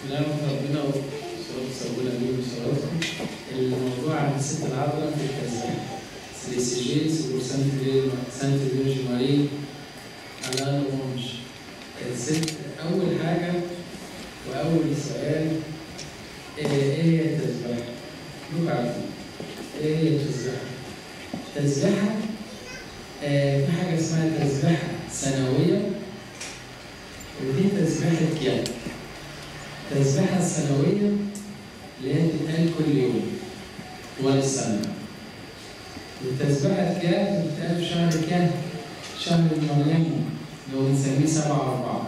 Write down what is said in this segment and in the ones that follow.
ونعمة ربنا وصلاة سابونا بيه وصلاتكم الموضوع عن الست العذراء في التسبيح سليسيجين سبور سانت سانت فيرجي ماري على لونج الست أول حاجة وأول سؤال إيه إيه هي التسبيح؟ نبقى عارفين إيه هي التسبيحة؟ التسبيحة آه في حاجة اسمها تسبيحة سنوية ودي تسبيحة كيان التسبيحة السنوية اللي هي بتتقال كل يوم طوال السنة والتسبيحة كيان بتتقال في شهر كام؟ شهر مريم اللي هو بنسميه سبعة أربعة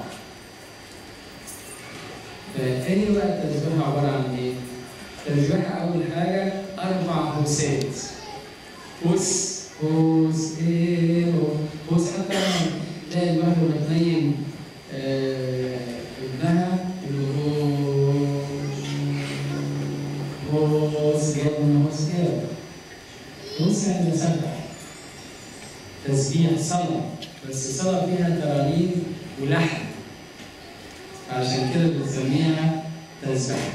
فإيه بقى التسبيحة عبارة عن إيه؟ التسبيحة أول حاجة أربع هوسات هوس هوس إيه هوس حتى تلاقي الواحد متنيم آه ابنها هوس جاب من هوس جاب هوس يعني مسبح تسبيح صلاة بس صلاة فيها ترانيم ولحن عشان كده بنسميها تسبيح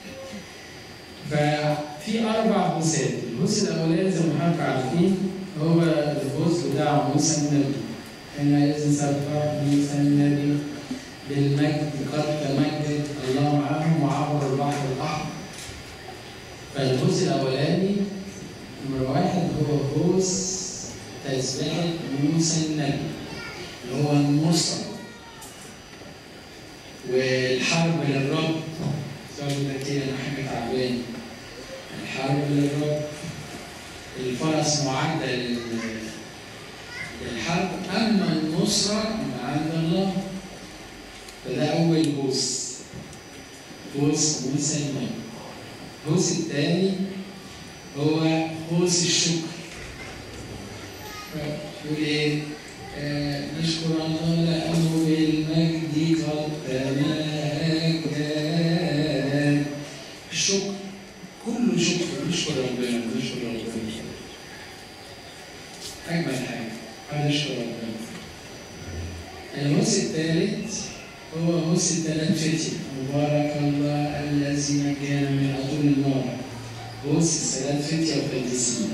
ففي أربع هوسات الهوس الأولاني زي ما حضرتك عارفين هو الهوس بتاع موسى النبي حينئذ سبح موسى النبي بالمجد قد تمجد الله معهم وعبر البحر الأحمر فالهوس الأولاني نمرة واحد هو هوس تسبيحة موسى النبي اللي هو النصرة والحرب للرب سؤال ده كده أنا حاجة تعبان الحرب للرب الفرس معدة للحرب أما النصرة من عند الله فده أول هوس هوس موسى النبي الهوس الثاني هو هوس الشكر يقول إيه؟ آه نشكر الله لأنه بالمجد قد تمجد الشكر كله شكر نشكر ربنا نشكر ربنا أجمل حاجة هنشكر ربنا الهوس الثالث هو هوس الثلاث فتية مبارك الله الذي نجانا من عدو النار هوس الثلاث فتية القديسين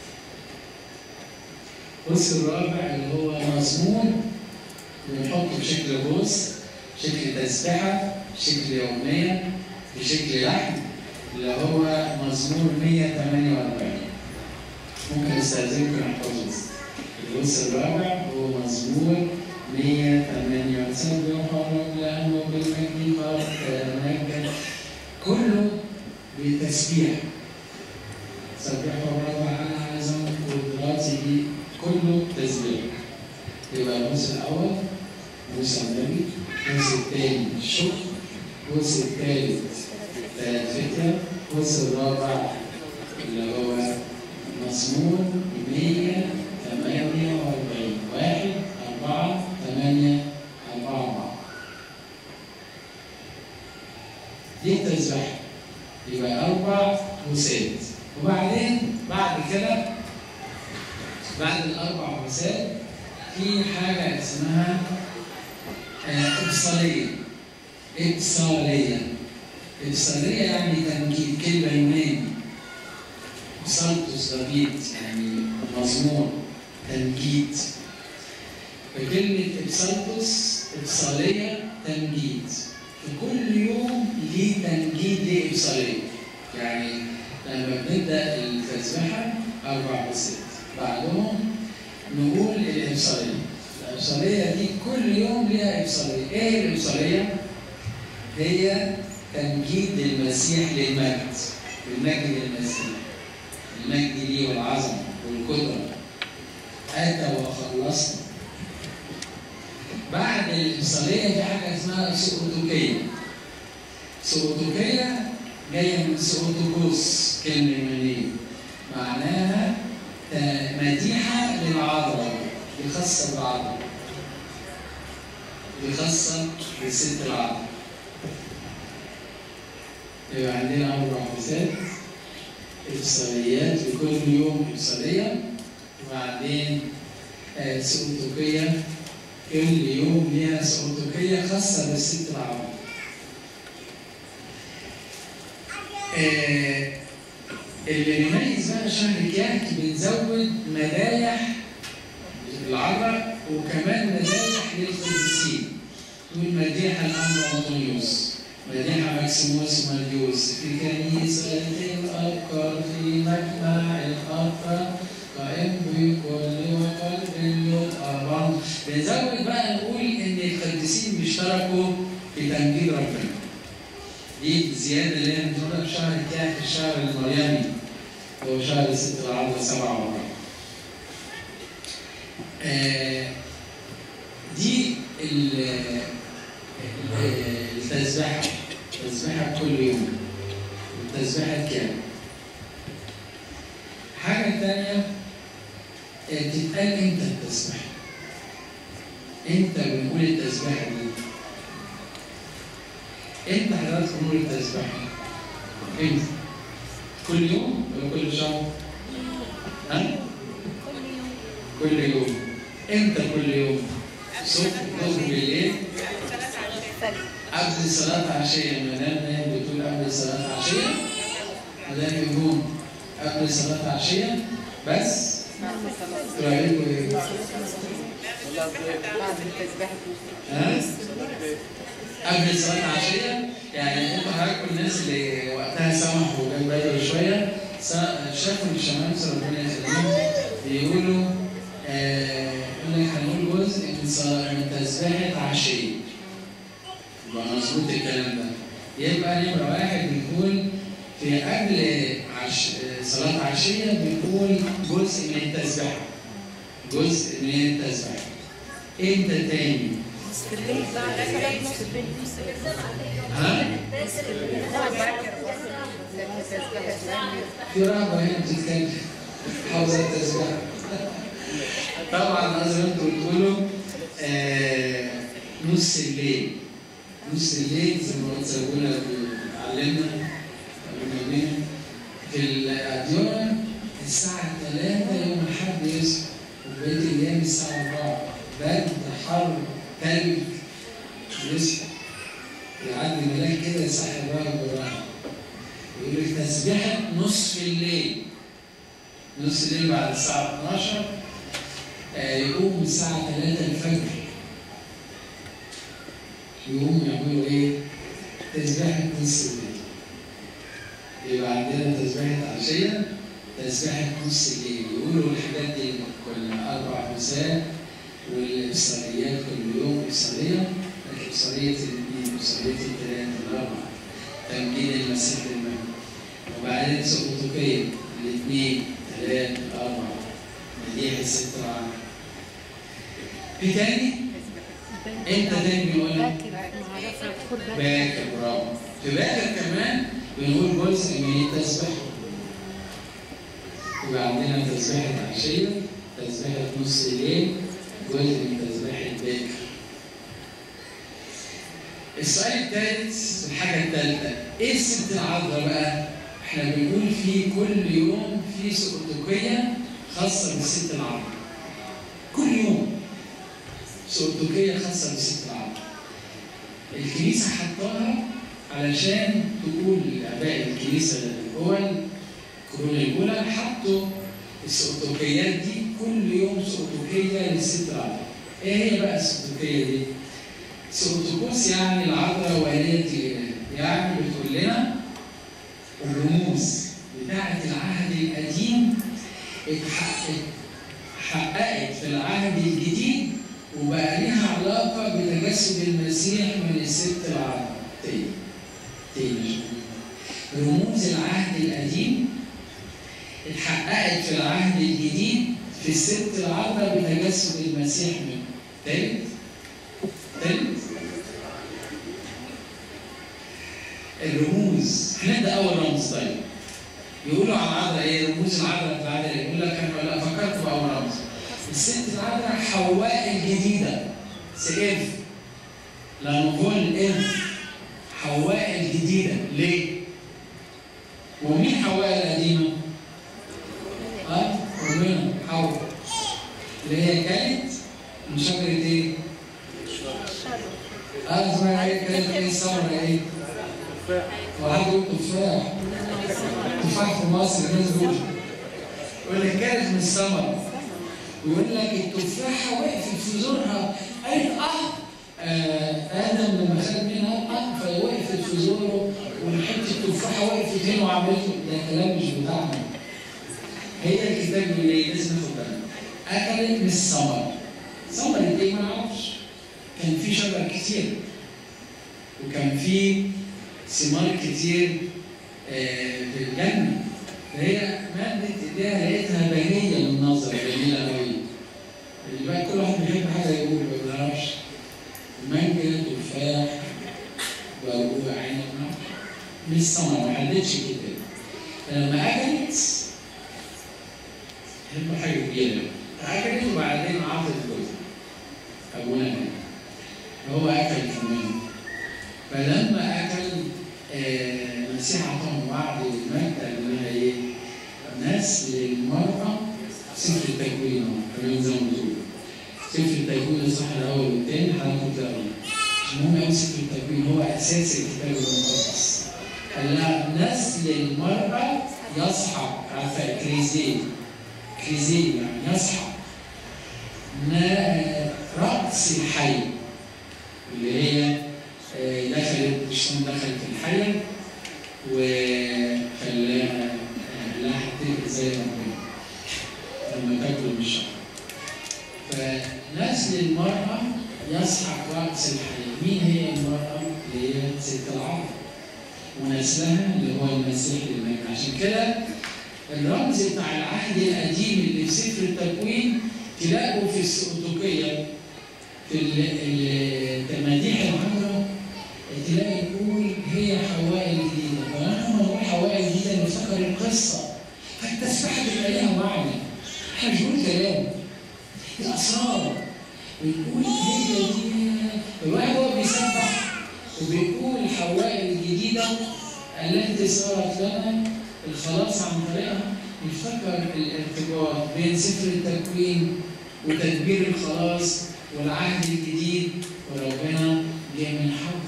الهوس الرابع اللي هو مزمور بنحطه بشكل هوس شكل تسبحة شكل يومية بشكل لحن اللي هو مزمور 148 ممكن استاذنكم نحفظه الهوس الرابع هو مزمور 108 سبح الرب لأنه بالمجد قد تمجد كله بتسبيح سبح الرب على عظم قدراته كله تسبيح يبقى النص الأول موسى النبي النص الثاني الشكر النص الثالث فتية النص الرابع اللي هو مزمور 148 واحد أربعة ثمانية أربعة أربعة دي التسبيح يبقى أربع هوسات وبعدين بعد كده بعد الأربع هوسات في حاجة اسمها إبصالية إبصالية إبصالية يعني تنجيد كلمة يوناني صلتوس دافيد يعني مزمور تنجيد فكلمة إبسالتوس إبصالية تنجيد فكل يوم ليه تنجيد ليه إبصالية يعني لما بنبدأ التسبيحة أربع وست بعدهم نقول الإبصالية الإبصالية دي كل يوم ليها إبصالية إيه الإبصالية؟ هي تنجيد المسيح للمجد المجد للمسيح المجد ليه والعظمة والقدرة أتى وخلصنا بعد الإبصالية في حاجة اسمها سؤوتوكية سؤوتوكية جاية من سؤوتوكوس كلمة يونانية معناها مديحة للعذراء دي خاصة بالعذراء دي خاصة بالست العذراء يبقى عندنا أربع حسات إبصاليات لكل يوم إبصالية وبعدين سؤوتوكية كل يوم ليها سؤوتوكية خاصة بالست العرب آه اللي بيميز بقى شهر الكهك بنزود مدايح العذراء وكمان مدايح للقديسين تقول مديحة الأمر أنطونيوس مديحة ماكسيموس ماليوس في كنيسة الأبكار في مجمع الأبكار قائم بكل وقلب الأربعة بنزود بقى نقول إن القديسين بيشتركوا في تمجيد ربنا دي الزيادة اللي احنا بنقولها في شهر الكهف الشهر المريمي هو شهر الست العرض سبع مرات آه دي التسبيحة التسبيحة كل يوم التسبيحة كام؟ حاجة تانية تتقال امتى التسبيحة؟ امتى بنقول التسبيحة دي؟ امتى حضرتك بنقول التسبيحة؟ امتى؟ كل يوم ولا كل شهر؟ ها؟ كل يوم امتى كل يوم؟ الصبح الظهر بالليل قبل صلاة عشية لما نام بتقول قبل صلاة عشية ده يوم قبل صلاة عشية بس رأيكم ايه؟ ها؟ قبل صلاة عشية يعني انتوا حضراتكم الناس اللي وقتها سمح وجاب بدري شوية شافوا الشمامسة ربنا يخليهم بيقولوا آه يقول لك هنقول جزء من صلاة من تسبيحة عشية يبقى مظبوط الكلام ده يبقى نمرة واحد بنقول في قبل عش... صلاة عشية بنقول جزء من التسبيحة جزء من التسبيحة امتى تاني؟ ها؟ في رهبة هنا بتتكلم حافظة التسبيحة طبعا زي ما انتوا بتقولوا آه نص الليل نص الليل زي ما قلت سابونا علمنا قبل في الأديرة الساعة 3 يوم الأحد يصحى وبقية الأيام الساعة 4 برد حر تلج يصحى يعدي ملاك كده يصحي بقى بالراحة يقول لك تسبيحة نصف الليل نص الليل بعد الساعة 12 آه يقوم الساعة 3 الفجر يقوموا يعملوا ايه؟ تسبيحة نص الليل يبقى عندنا تسبيحة عشية تسبيحة نص الليل يقولوا الحاجات دي كل أربع مساء والإبصاريات كل يوم إبصارية إبصارية الاثنين إبصارية الثلاث الأربع تمجيد المسيح المجد وبعدين سقوطية الاثنين ثلاث أربع مديح الست رعب في تاني؟ انت تاني بيقول باكر برافو في باكر كمان بنقول جزء من التسبيح يبقى عندنا تسبيحة عشية تسبيحة نص الليل جزء من تسبيحة باكر السؤال الثالث الحاجة الثالثة ايه الست العذراء بقى؟ احنا بنقول في كل يوم في سقطوكية خاصة بالست العذراء كل يوم سقطوكية خاصة بالست العذراء الكنيسة حطاها علشان تقول لآباء الكنيسة الأول القرون الأولى حطوا السقطوكيات دي كل يوم سقطوكية للست العذراء ايه هي بقى السقطوكية دي؟ سقطوكوس يعني العذراء وآلية الإله يعني بتقول لنا الرموز بتاعة العهد القديم اتحققت في العهد الجديد وبقى ليها علاقة بتجسد المسيح من الست العذراء تاني تاني رموز العهد القديم اتحققت في العهد الجديد في الست العذراء بتجسد المسيح من تالت تالت الرموز هنبدا اول رمز طيب يقولوا على العذراء ايه رموز العذراء في العذراء يقول لك انا لا فكرت باول رمز الست العذراء حواء الجديده سيف لانفول اف حواء الجديده ليه؟ ومين حواء القديمه؟ اه ربنا حواء اللي هي كانت من شجره ايه؟ اه اسمها ايه؟ كانت ايه؟ ثمره ايه؟ تفاح واحد يقول تفاح تفاح في مصر الناس دول يقول لك كانت من الثمر ويقول لك التفاحه وقفت في زورها قالت اه آه، ادم لما خد منها اه فوقفت في زوره وحته التفاحه وقفت هنا وعملت ده كلام مش بتاعنا هي الكتاب بيقول ايه لازم ناخد بالنا اكلت من الثمر ثمر ايه ما نعرفش كان في شجر كتير وكان في ثمار كتير آه، في الجنة فهي مادة ايديها لقيتها بهية للنظر جميلة قوي اللي بقى كل واحد بيحب حاجة يقول ما بيعرفش مانجا تفاح وعنب مش ثمر ما حددش كده فلما أكلت هي حاجة كبيرة أكلت وبعدين عطت جوزها أبونا نام. هو أكل كمان فلما أكل آه، المسيح أعطاهم وعد المادة إنها إيه؟ نسل المرأة سفر التكوين أهو كمان زي ما بتقول سفر التكوين الصح الأول والثاني حضراتكم تقروا مش مهم أوي سفر التكوين هو أساس الكتاب المقدس قال لها نسل المرأة يصحب عارفة كريزين كريزين يعني يصحب نا- رأس الحي اللي هي آه، دخلت الشيطان دخلت الحية وخلاها خلاها تبقى زي ربنا لما تاكل من الشجرة فنسل المرأة يسحق رأس الحية مين هي المرأة؟ اللي هي ست العرب ونسلها اللي هو المسيح المجد عشان كده الرمز بتاع العهد القديم اللي في سفر التكوين تلاقوا في السؤدوكية في ال- ال- المديح العذراء تلاقي يقول هي حواء الجديدة فلما نقول حواء الجديدة نفتكر القصة فالتسبيحة بيبقى ليها معنى احنا مش بنقول كلام دي أسرار بنقول هي دي الواحد هو بيسبح وبيقول حواء الجديدة التي صارت لنا الخلاص عن طريقها يفتكر الارتباط بين سفر التكوين وتدبير الخلاص والعهد الجديد وربنا جاي من حواء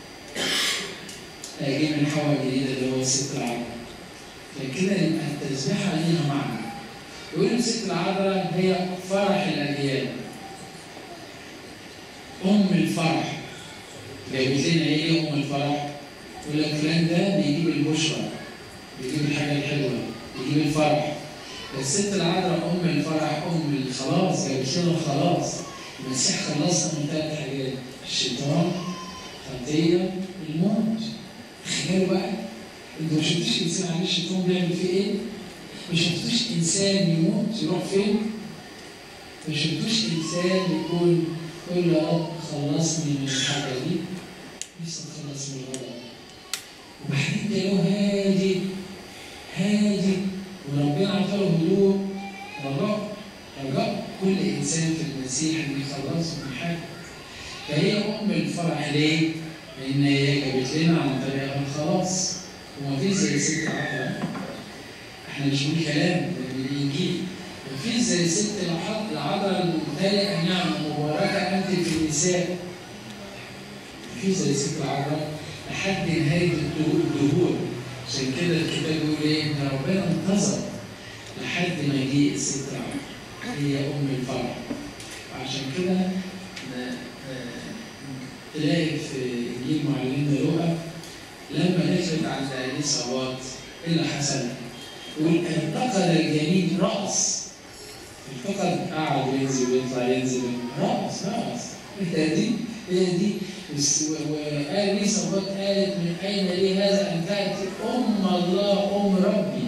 آه، جاي من حواء الجديدة اللي هو الست العذراء فكده يبقى التسبيحة ليها معنى يقول الست العذراء هي فرح الأجيال أم الفرح جايبت لنا إيه أم الفرح؟ يقول لك فلان ده بيجيب البشرى بيجيب الحاجة الحلوة بيجيب الفرح الست العذراء أم الفرح أم الخلاص جايبت لنا الخلاص المسيح خلصنا من ثلاث حاجات الشيطان خطية الموت تخيلوا بقى انتوا ما شفتوش انسان عليه الشيطان بيعمل فيه ايه؟ ما شفتوش انسان يموت يروح فين؟ ما شفتوش انسان يقول قول يا رب خلصني من الحاجه دي لسه خلص من الغضب وبعدين ده له هادي هادي وربنا عطاله هدوء رجاء رجاء كل انسان في المسيح ان يخلصه من حاجه فهي ام الفرح ليه؟ لان هي جابت لنا عن طريقها الخلاص وما فيش زي ست عذراء احنا مش بنقول كلام ده من الانجيل ما فيش زي ست العذراء العذراء الممتلئه نعمه مباركه انت في النساء ما فيش زي ست العذراء لحد نهايه الدهور عشان كده الكتاب بيقول ايه ان ربنا انتظر لحد ما يجي الست العذراء هي ام الفرح وعشان كده ن- آه، تلاقي في انجيل معلمنا لوقا لما دخلت عند اليصابات ايه اللي حصل؟ يقول انتقل الجميل رأس انتقل قعد ينزل ويطلع ينزل رأس رأس هي دي هي دي بس- و- وقال اليصابات قالت من اين لي هذا ان تاتي ام الله ام ربي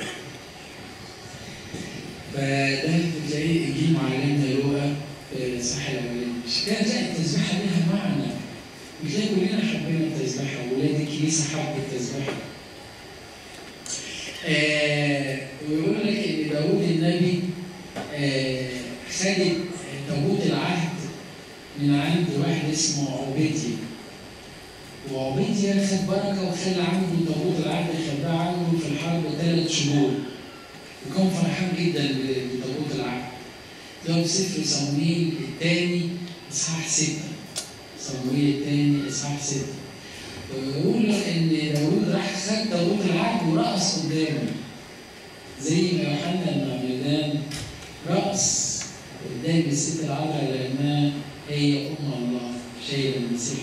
فده بتلاقيه انجيل معلمنا لوقا في صح الاولاني مش كده تلاقي التسبيحه ليها معنى بتلاقي كلنا حبينا التسبيحه ولاد الكنيسه حبوا التسبيحه آه ويقول لك ان داوود النبي آه خد تابوت العهد من عند واحد اسمه عبيديا وعبيديا خد بركه وخلى عنده تابوت العهد خباه عنده في الحرب ثلاث شهور وكان فرحان جدا بتابوت العهد ده في سفر صمويل الثاني اصحاح سته صمويل الثاني اصحاح سته ويقول ان داوود راح خد تابوت العهد ورقص قدامه زي ما يوحنا المعمدان رقص قدام الست العذراء لانها هي ام الله شايله المسيح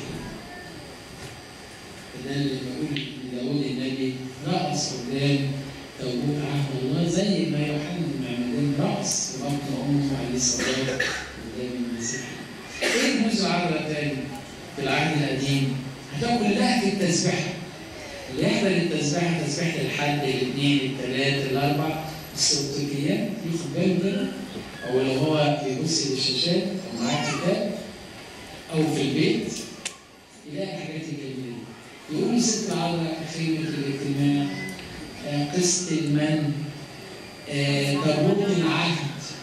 فده اللي بقول ان داوود النبي رقص قدام تابوت عهد الله زي ما يوحنا المعمدان رقص في بطن امه عليه الصلاه قدام المسيح ايه الموز العذراء تاني في العهد القديم؟ هتلاقوا كلها في التسبيحه اللي يحضر التسبيحه تسبيحه الحد الاثنين الثلاث الاربع السبتوكيات ياخد باله كده او لو هو بيبص للشاشات او معاه كتاب او في البيت يلاقي الحاجات الجميله يقول ست العذراء خيمه الاجتماع آه، قسط المن آه، تابوت العهد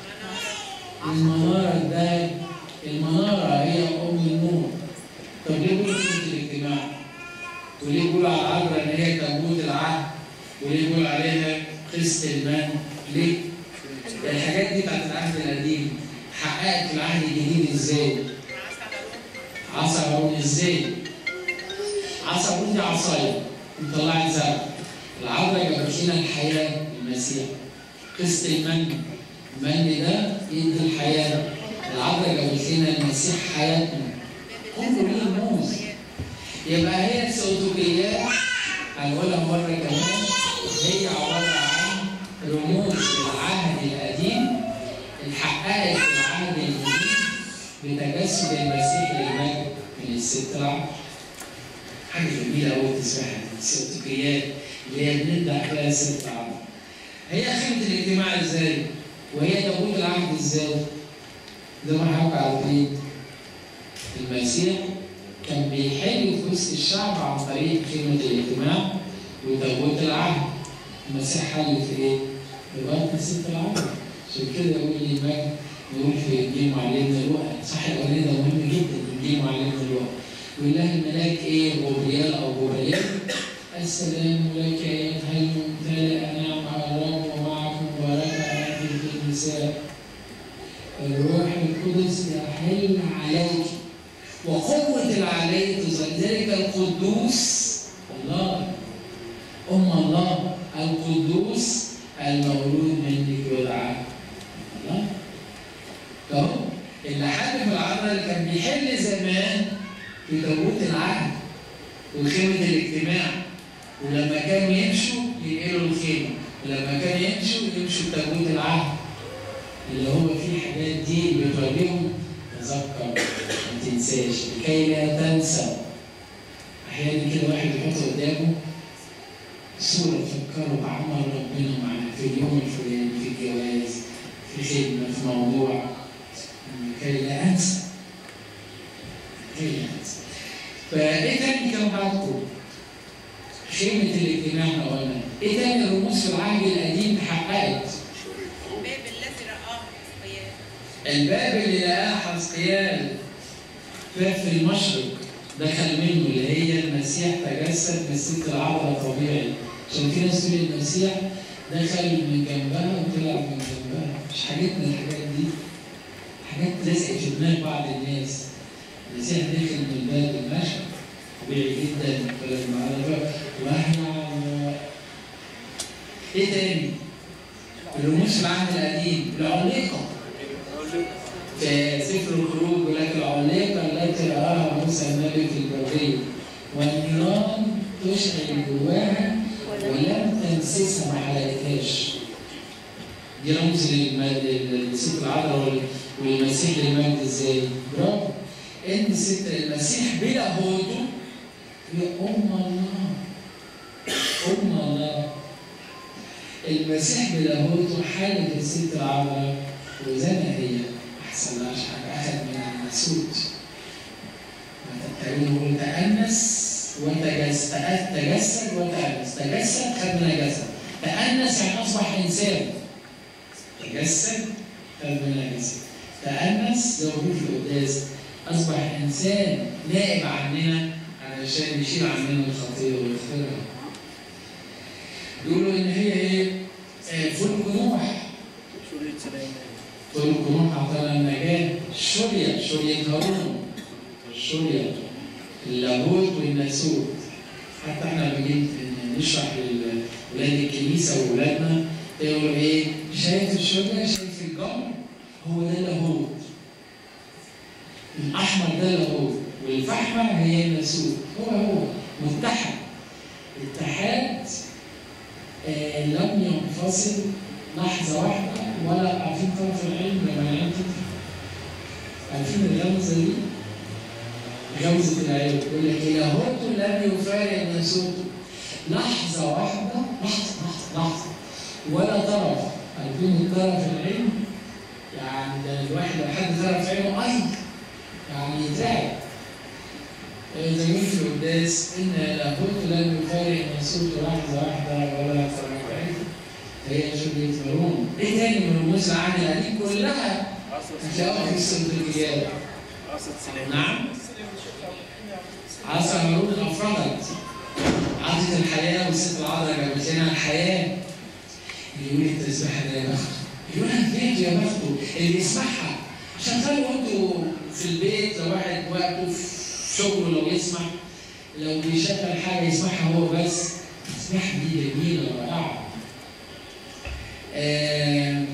المناره الذهب المناره هي ام النور طب ليه بيقولوا خيمه الاجتماع؟ وليه بيقولوا على العذراء ان هي تابوت العهد؟ وليه بيقولوا عليها قسط المن؟ ليه؟ الحاجات دي بتاعت العهد القديم حققت في العهد الجديد ازاي؟ عصا هارون ازاي؟ عصا هارون دي عصايه مطلعت زرع العذراء جابت لنا الحياه المسيح قسط المن المن ده يدي الحياه العذراء جابت لنا المسيح حياتنا كله ليه رموز يبقى هي السودوكيات هنقولها مرة كمان هي عبارة عن رموز العهد القديم اتحققت في العهد الجديد بتجسد المسيح للمجد من الست العشر حاجة جميلة أوي التسبيحة دي السودوكيات اللي هي بنبدأ فيها ست عشر هي خيمة الاجتماع ازاي؟ وهي تابوت العهد ازاي؟ زي ما حضرتك عارفين المسيح كان بيحل في وسط الشعب عن طريق خيمة الاجتماع وتابوت العهد. المسيح حل في ايه؟ في بطن ست العهد. عشان كده يقول لي المجد يقول في انجيل معلمنا لوقا صح الاولاني ده مهم جدا انجيل معلمنا لوقا. يقول لها الملاك ايه غبريال او غبريال السلام لك ايتها الممتلئه نعم الرب ومعكم مباركه انت في النساء الروح القدس يحل عليك وقوة العلي تظل ذلك القدوس الله أم الله القدوس المولود منك يدعى الله أهو اللي حل في العذراء اللي كان بيحل زمان في تابوت العهد وخيمة الاجتماع ولما كانوا يمشوا ينقلوا الخيمة ولما كانوا يمشوا يمشوا تابوت العهد اللي هو فيه حاجات دي بتوريهم تذكر ما تنساش لكي لا تنسى احيانا كده واحد يحط قدامه صورة تفكروا بعمل ربنا معاه في اليوم الفلاني في الجواز في خدمة في موضوع لكي لا انسى لكي لا انسى فايه تاني كانوا بعضكم؟ خيمة الاجتماع احنا قلنا ايه تاني الرموز في العهد القديم اتحققت؟ الباب الذي رآه حزقيال الباب اللي لقاه حزقيال باب في المشرق دخل منه اللي هي المسيح تجسد من الست العذراء طبيعي عشان في ناس تقول المسيح دخل من جنبها وطلع من جنبها مش حاجتنا الحاجات دي حاجات لزقت في دماغ بعض الناس المسيح دخل من باب المشرق طبيعي جدا فلما على واحنا ايه تاني؟ الرموز في العهد القديم العليقه في سفر الخروج يقول لك العليقه التي راها موسى النبي في البريه والنيران تشعل جواها ولم تمسسها ما حرقتهاش دي رمز للم- للست العذراء والمسيح للمجد ازاي؟ برافو ان ست المسيح بلا هوته هي ام الله ام الله المسيح بلاهوته حالة الست العذراء وزي ما هي ما حصلهاش حاجة أخذ من الناسوت تقول تأنس وتجسد تجسد وتأنس تجسد خد من جسد تأنس يعني أصبح إنسان تجسد خد من جسد تأنس زي ما بيقول في القداس أصبح إنسان نائب عننا علشان يشيل عننا الخطية ويغفرها يقولوا ان هي ايه؟ آه، فلك نوح فلك نوح اعطانا النجاه شرية شرية هارون شرية اللاهوت والناسوت حتى احنا لما جيت نشرح لولاد الكنيسه واولادنا يقولوا ايه؟ شايف الشجره شايف الجمر هو ده اللاهوت الاحمر ده اللاهوت والفحمه هي الناسوت هو هو متحد اتحاد آه لم ينفصل لحظه واحده ولا عارفين طرف العلم لما العلم تفتح عارفين الغمزه دي؟ غمزه العلم يقول لك لاهوت لم يفارق ناسوته لحظه واحده لحظه لحظه لحظه ولا طرف عارفين الطرف العلم يعني ده الواحد لو حد طرف عينه اي يعني يترعب زي ما في القداس ان لاهوت لم يفارق ناسوت لحظه واحده ولا طرف عين هي شبيه مرون ايه تاني من رموز العهد القديم كلها هتلاقوها في السنتريات نعم عصا هارون افرضت عطت الحياه والست العذراء جابت لنا الحياه اللي يقول التسبيحه ده يا بخته يقولها في بيته يا بخته اللي يسمعها عشان خلوا انتوا في البيت لو واحد وقته في شغله لو يسمع لو بيشغل حاجه يسمعها هو بس التسبيحه دي جميله رائعه آه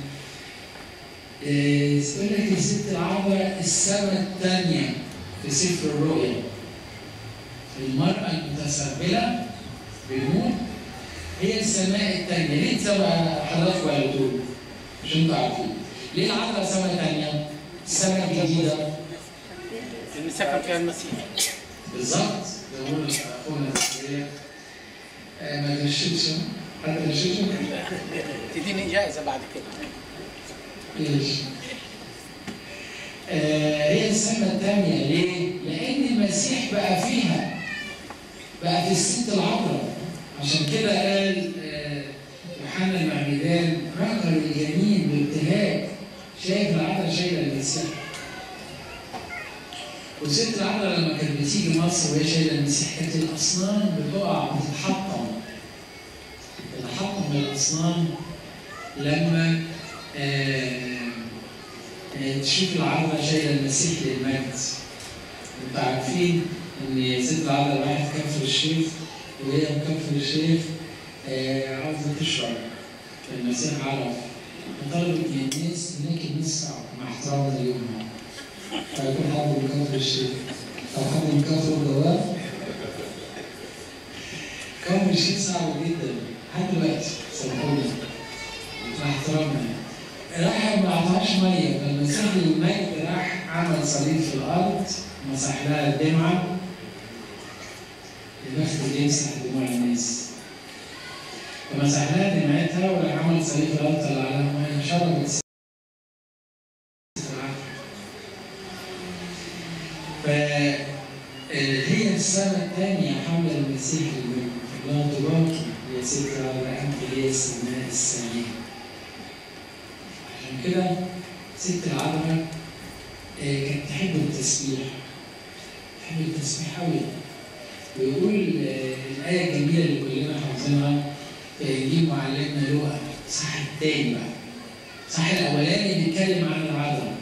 يقول لك الست العذراء السنة الثانية في سفر الرؤيا المرأة المتسربلة بالموت هي السماء الثانية ليه سبع حضراتكم قالوا مش انتوا عارفين ليه العذراء سماء ثانية؟ السماء الجديدة اللي سكن فيها المسيح بالظبط زي ما قلنا اخونا الاسكندريه آه، ما غشتش حد غشتش تديني جائزه بعد كده ليش؟ آه، هي السماء الثانية ليه؟ لأن المسيح بقى فيها بقى في الست العذراء عشان كده قال آه، يوحنا المعمدان رجل الجنين بابتهاج شايف العذراء شايلة المسيح والست العذراء لما كانت بتيجي مصر وهي شايلة المسيح كانت الأصنام بتقع بتتحطم بتتحطم الأصنام لما آه، آه، تشوف العذراء شايله المسيح للمجد انتوا عارفين ان ست العذراء راحت كفر الشيخ وهي بكفر الشيخ آه، عاوزه تشرب فالمسيح عرف فطلبت من الناس هناك الناس صعب مع احترامنا ليهم فيكون حد من كفر الشيخ او حد من كفر الجواب كفر الشيخ صعب جدا لحد دلوقتي سامحوني مع احترامنا راح ما عطاهاش ميه فالمسيح المجد راح عمل صليب في الارض مسح لها الدمعه البخت اللي يمسح دموع الناس فمسح لها دمعتها وراح عمل صليب في الارض طلع لها ميه شربت ست العافية. فهي السنة الثانية حمل المسيح المجد لا تباكي يا ست العذراء أنت هي السماء الثانية عشان كده ست العذراء آه، كانت تحب التسبيح تحب التسبيح قوي ويقول آه، الآية الجميلة اللي كلنا حافظينها في إنجيل معلمنا لوقا صح التاني بقى صح الأولاني بيتكلم عن العذراء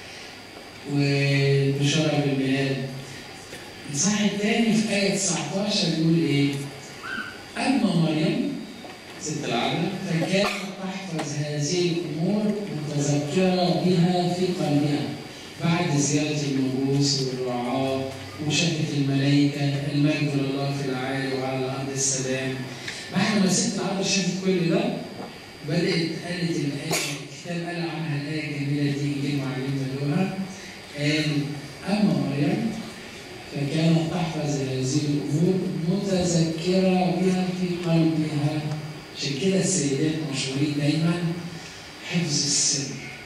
والبشارة بالميلاد الصح التاني في آية 19 بيقول إيه؟ أما مريم ست العذراء فكانت تحفظ هذه الأمور متذكرة بها في قلبها بعد زيارة النبوس والرعاة وشافت الملائكة المجد لله في العالي وعلى الأرض السلام بعد ما ست العذراء شافت كل ده بدأت قالت الآية الكتاب قال عنها الآية الجميلة دي إنجيل معلمنا لوها قال أما مريم فكانت تحفظ هذه الأمور متذكرة بها في قلبها عشان كده السيدات مشهورين دايما حفظ السر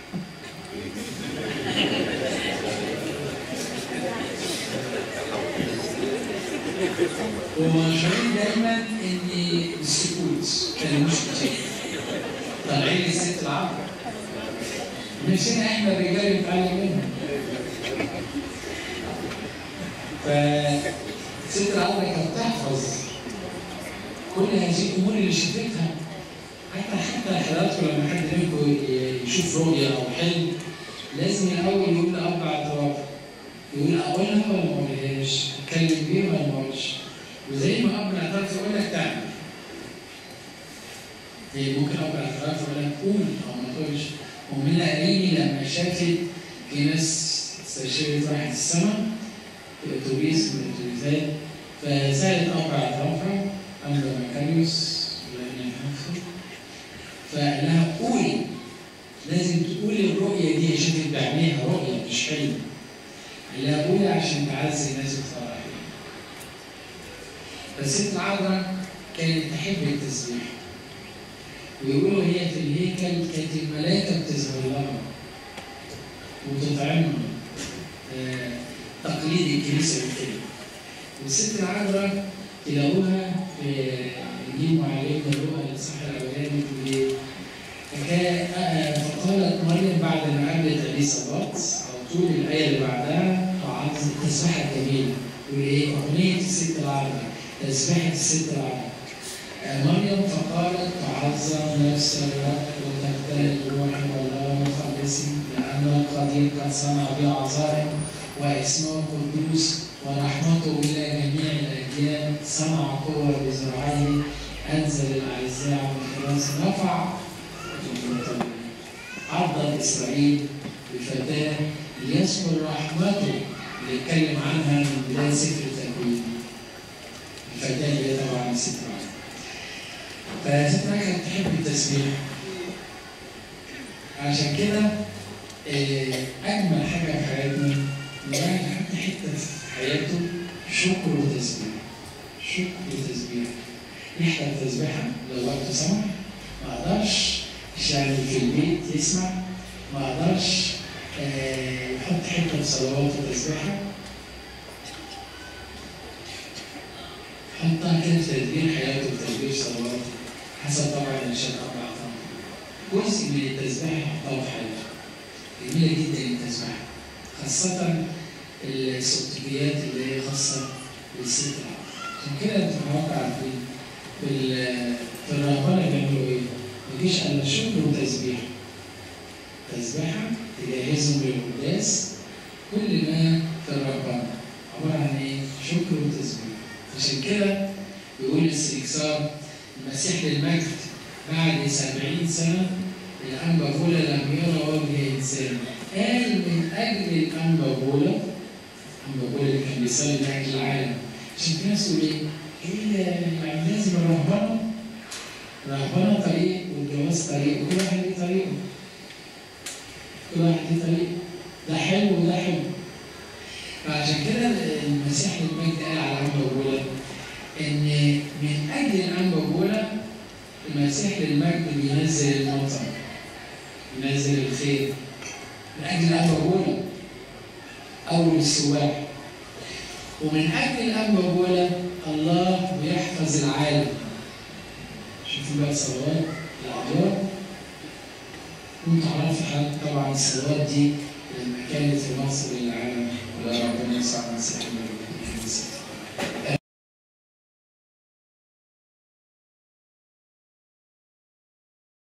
ومشهورين دايما ان السكوت كان مش كتير طالعين الست العقل نفسنا احنا الرجال نتعلم منهم فست العقل كانت تحفظ كل هذه الامور اللي شافتها حتى حتى حضراتكم لما حد منكم يشوف رؤيه او حلم لازم الاول يقول لاربع اطراف يقول اقولها ولا ما اقولهاش اتكلم بيه ولا ما اقولش وزي ما اب الاعتراف يقول لك تعمل زي ممكن اب الاعتراف يقول لك قول او ما تقولش امنا اريني لما شافت في ناس استشيرت راحت السماء في اتوبيس من الاتوبيسات فسالت اب اعترافها انبا مكاريوس ولا ينفع فقال لها قولي لازم تقولي الرؤيه دي شوفي بعينيها رؤيه مش حلم قال لها قولي عشان تعزي الناس وتفرحي فالست العذراء كانت تحب التسبيح ويقولوا هي في الهيكل كانت الملائكه بتظهر لها وتطعمها آه، تقليد الكنيسه كده والست العذراء تلاقوها في انجيل معلمنا لوقا الاصحاح الاولاني بيقول ايه؟ فكا- آه، فقالت مريم بعد ما قابلت اليصابات او طول الايه اللي بعدها وعظ تسبيحه جميله يقول ايه؟ اغنيه الست العذراء تسبيحه الست العذراء آه، مريم فقالت تعظم نفس الرب وتمتلئ روح والله مخلصي لأن القدير قد صنع بي عظائم واسمه قدوس ورحمته إلى جميع الأجيال صنع قوة بذراعيه أنزل الأعزاء والخلاص رفع عضد إسرائيل بفتاة ليذكر رحمته اللي اتكلم عنها من بداية سفر التكوين الفتاة اللي هي طبعا الست العذراء فست العذراء كانت تحب التسبيح عشان كده آه، أجمل حاجة في حياتنا إن الواحد يحط حتة في حياته شكر وتسبيح شكر وتسبيح يحضر تسبيحة لو وقته سمح ما أقدرش يشتغل في البيت يسمع ما أقدرش آه، يحط حتة في صلوات وتسبيحة حطها كده في تدبير حياته وتدبير صلواته حسب طبعا الإنشاء أربع طبعا جزء من التسبيح يحطها في حياته جميلة جدا التسبيح خاصة الصوتيات اللي هي خاصة بالست العرب عشان كده انتوا حضرتك عارفين في ال- في الرهبنة بيعملوا ايه؟ مفيش الا شكر وتسبيح تسبيحة تجهزهم للقداس كل ما في الرهبنة عبارة عن ايه؟ شكر وتسبيح عشان كده بيقول السنكسار المسيح للمجد بعد سبعين سنة الأنبا بولا لم يرى وجه إنسان قال من أجل الأنبا بولا الأنبا بولا اللي كان بيصلي من أجل العالم عشان في ناس تقول إيه؟ إيه يعني لازم الرهبنة الرهبنة طريق والجواز طريق وكل واحد ليه طريقه كل واحد ليه طريقه ده حلو وده حلو فعشان كده المسيح المجد قال على الأنبا بولا إن من أجل الأنبا بولا المسيح للمجد بينزل المطر ينزل الخير من اجل الانبا بولا اول السواح ومن اجل الانبا بولا الله بيحفظ العالم شوفوا بقى الصلوات الادوار كنت عارف حضرتك طبعا الصلوات دي لما كانت في مصر